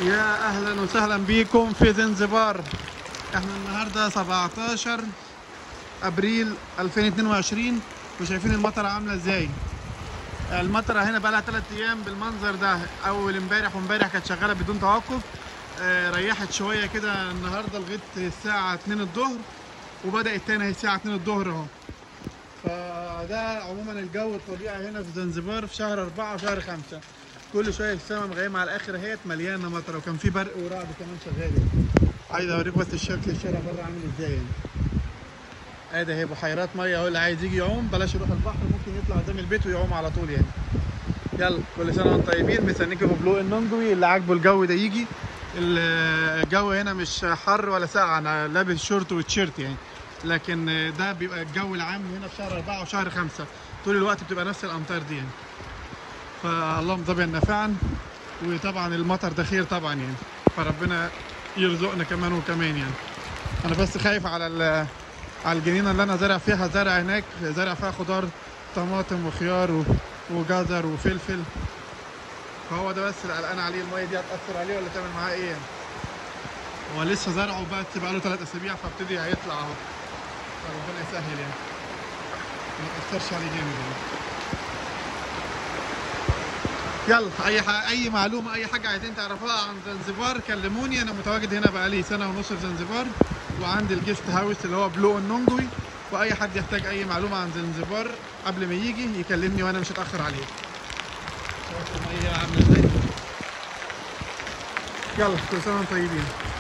يا اهلا وسهلا بيكم في زنزبار احنا النهارده 17 ابريل 2022 وشايفين المطره عامله ازاي المطره هنا بقى لها 3 ايام بالمنظر ده اول امبارح وامبارح كانت شغاله بدون توقف آه، ريحت شويه كده النهارده لغايه الساعه 2 الظهر وبدات تاني هي الساعه 2 الظهر اهو فده عموما الجو الطبيعي هنا في زنزبار في شهر أربعة وشهر خمسة كل شوية السماء مغيمة على الآخر اهيت مليانة مطر وكان في برق ورعد كمان شغال يعني. عايز أوريك بس الشكل الشارع بره عامل إزاي يعني ادي اهي بحيرات ميه اهو اللي عايز يجي يعوم بلاش يروح البحر ممكن يطلع قدام البيت ويعوم على طول يعني يلا كل سنه وانتم طيبين مستنيكم في بلو النونجوي اللي عاجبه الجو ده يجي الجو هنا مش حر ولا ساقع انا لابس شورت وتيشيرت يعني لكن ده بيبقى الجو العام هنا في شهر أربعة وشهر خمسة طول الوقت بتبقى نفس الأمطار دي يعني فاللهم ضبع نافعا وطبعا المطر ده خير طبعا يعني فربنا يرزقنا كمان وكمان يعني أنا بس خايف على ال- على الجنينة اللي أنا زارع فيها زرع هناك زارع فيها خضار طماطم وخيار و- وجزر وفلفل فهو ده بس اللي قلقان عليه المية دي هتأثر عليه ولا تعمل معاه إيه يعني هو لسه زرعه بس بقاله ثلاث أسابيع فابتدي هيطلع أهو فربنا يسهل يعني ما تأثرش عليه جامد يعني يلا اي ح... اي معلومه اي حاجه عايزين تعرفوها عن زنزبار كلموني انا متواجد هنا بقالي سنه ونص في زنزبار وعندي الجيست هاوس اللي هو بلو النونجوي واي حد يحتاج اي معلومه عن زنزبار قبل ما يجي يكلمني وانا مش هتاخر عليه شوفوا الميه عامله ازاي يلا كل سنه وانتم طيبين